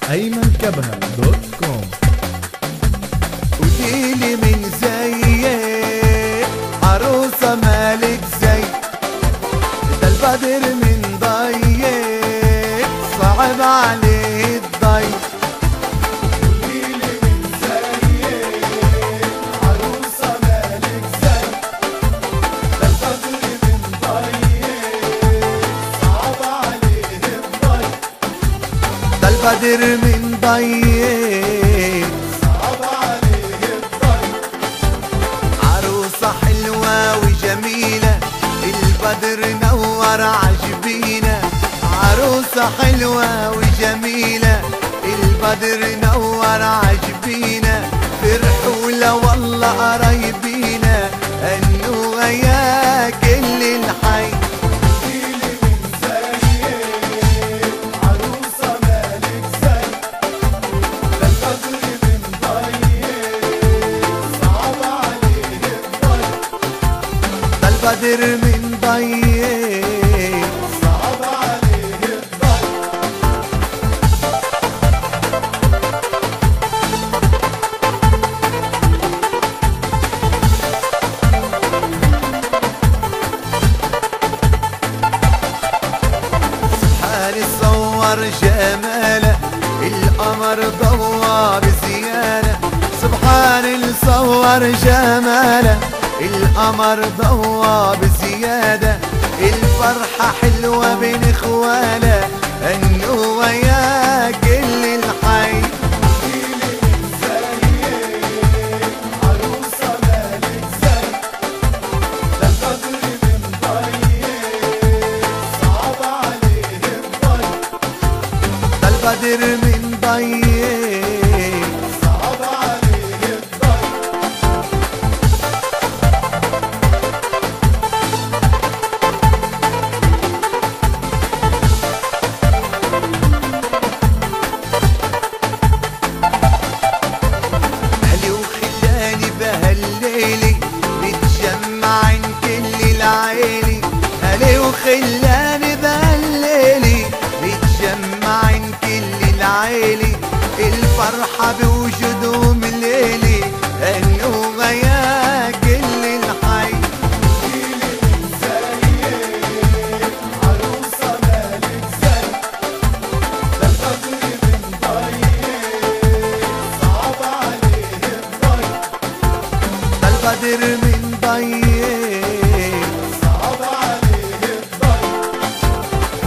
أيمن كبهة دوت كوم قوليلي من زيك عروسة مالك زي ده البدر من ضيق صعب عليه الضيق قوليلي من زيك عروسة مالك زي ده البدر من ضيق صعب عليه الضيق ده البدر من ضيق صعب عليه الضيق عروسة حلوة وجميلة البدر نور عجبينا عروسة حلوة وجميلة البدر نور عجبينا فرحوا لا والله قرايبينا انه ويا كل الحي عروسة مالك زي ده البدر من ضيق صعب عليه الضيق ده البدر من ضيق صعب عليه الضيق سبحان صور جماله القمر ضوى بزيادة سبحان صور جماله القمر ضوى بزيادة الفرحة حلوة بين اخوانا انه ويا كل الحي عروسة مالك زي ده القدر من ضيق صعب عليه الضيق ده البدر من ضيق